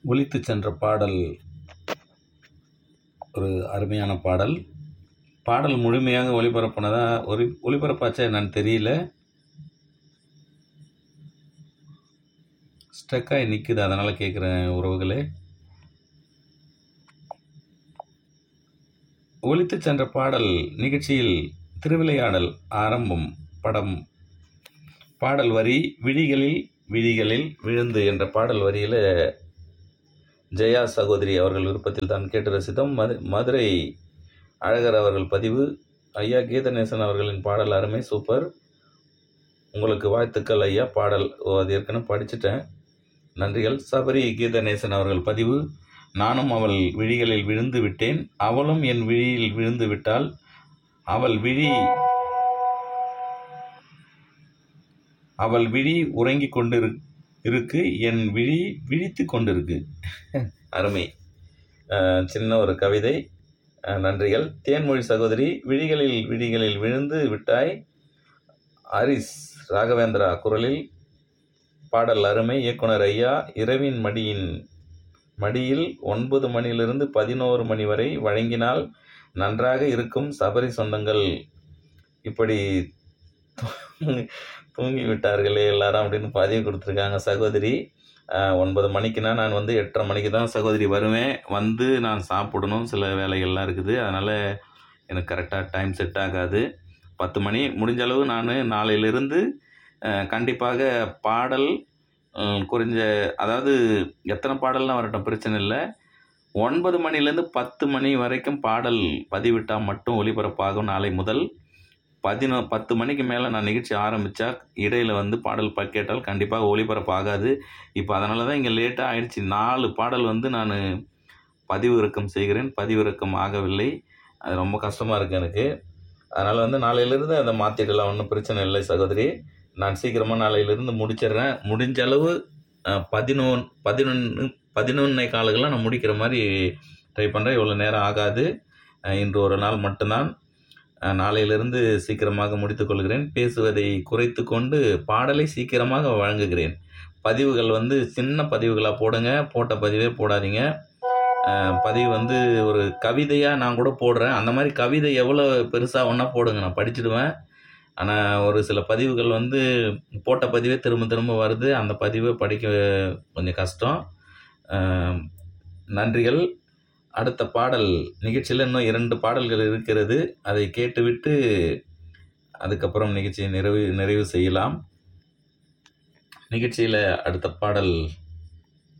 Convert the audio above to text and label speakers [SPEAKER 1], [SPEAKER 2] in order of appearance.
[SPEAKER 1] ஒலித்து சென்ற பாடல் ஒரு அருமையான பாடல் பாடல் முழுமையாக ஒளிபரப்புனதா ஒளி ஒளிபரப்பாச்சா என்னன்னு தெரியல ஸ்டக்காகி நிற்குது அதனால் கேட்குறேன் உறவுகளே ஒலித்து சென்ற பாடல் நிகழ்ச்சியில் திருவிளையாடல் ஆரம்பம் படம் பாடல் வரி விழிகளில் விழிகளில் விழுந்து என்ற பாடல் வரியில் ஜெயா சகோதரி அவர்கள் விருப்பத்தில் தான் கேட்டு ரசித்தோம் மது மதுரை அழகர் அவர்கள் பதிவு ஐயா கீதநேசன் அவர்களின் பாடல் அருமை சூப்பர் உங்களுக்கு வாழ்த்துக்கள் ஐயா பாடல் ஓ அது ஏற்கனவே படிச்சுட்டேன் நன்றிகள் சபரி கீதநேசன் அவர்கள் பதிவு நானும் அவள் விழிகளில் விழுந்து விட்டேன் அவளும் என் விழியில் விழுந்து விட்டாள் அவள் விழி அவள் விழி உறங்கிக் கொண்டிரு இருக்கு என் விழி விழித்து கொண்டிருக்கு அருமை அஹ், சின்ன ஒரு கவிதை அஹ், நன்றிகள் தேன்மொழி சகோதரி விழிகளில் விழிகளில் விழுந்து விட்டாய் ஹரிஸ் ராகவேந்திரா குரலில் பாடல் அருமை இயக்குனர் ஐயா இரவின் மடியின் மடியில் ஒன்பது மணியிலிருந்து பதினோரு மணி வரை வழங்கினால் நன்றாக இருக்கும் சபரி சொந்தங்கள் இப்படி தூங்கி- தூங்கி விட்டார்களே எல்லாரும் அப்படின்னு பதிவு கொடுத்துருக்காங்க சகோதரி ஆஹ், ஒன்பது மணிக்குனா நான் வந்து எட்டரை மணிக்கு தான் சகோதரி வருவேன் வந்து நான் சாப்பிடணும் சில வேலைகள்லாம் இருக்குது அதனால் எனக்கு கரெக்டாக டைம் செட் ஆகாது பத்து மணி முடிஞ்ச அளவு நான் நாளையிலிருந்து ஆஹ், கண்டிப்பாக பாடல் ஹம், குறிஞ்ச அதாவது எத்தனை பாடல்லாம் வரட்டும் பிரச்சனை இல்லை ஒன்பது மணிலேருந்து பத்து மணி வரைக்கும் பாடல் பதிவிட்டால் மட்டும் ஒளிபரப்பாகும் நாளை முதல் பதினோ பத்து மணிக்கு மேலே நான் நிகழ்ச்சி ஆரம்பித்தா இடையில் வந்து பாடல் ப கேட்டால் கண்டிப்பாக ஒளிபரப்பு ஆகாது இப்போ அதனால தான் இங்கே லேட்டாக ஆயிடுச்சு நாலு பாடல் வந்து நான் பதிவிறக்கம் செய்கிறேன் பதிவிறக்கம் ஆகவில்லை அது ரொம்ப கஷ்டமாக இருக்குது எனக்கு அதனால் வந்து நாளையிலிருந்து அதை மாற்றிடலாம் ஒன்றும் பிரச்சனை இல்லை சகோதரி நான் சீக்கிரமாக நாளையிலிருந்து முடிச்சிடுறேன் முடிஞ்ச அளவு பதினொன்று பதினொன்று பதினொன்னே காலுக்கெல்லாம் நான் முடிக்கிற மாதிரி ட்ரை பண்ணுறேன் இவ்வளோ நேரம் ஆகாது அஹ் இன்று ஒரு நாள் மட்டும்தான் அஹ் நாளையிலிருந்து சீக்கிரமாக முடித்துக்கொள்கிறேன் பேசுவதை குறைத்து கொண்டு பாடலை சீக்கிரமாக வழங்குகிறேன் பதிவுகள் வந்து சின்ன பதிவுகளாக போடுங்க போட்ட பதிவே போடாதீங்க அஹ் பதிவு வந்து ஒரு கவிதையாக நான் கூட போடுறேன் அந்த மாதிரி கவிதை எவ்வளோ பெருசாக ஒன்றா போடுங்க நான் படிச்சிடுவேன் ஆனால் ஒரு சில பதிவுகள் வந்து போட்ட பதிவே திரும்ப திரும்ப வருது அந்த பதிவை படிக்க கொஞ்சம் கஷ்டம் அஹ் நன்றிகள் அடுத்த பாடல் நிகழ்ச்சியில் இன்னும் இரண்டு பாடல்கள் இருக்கிறது அதை கேட்டுவிட்டு அதுக்கப்புறம் நிகழ்ச்சியை நிறைவு நிறைவு செய்யலாம் நிகழ்ச்சியில் அடுத்த பாடல்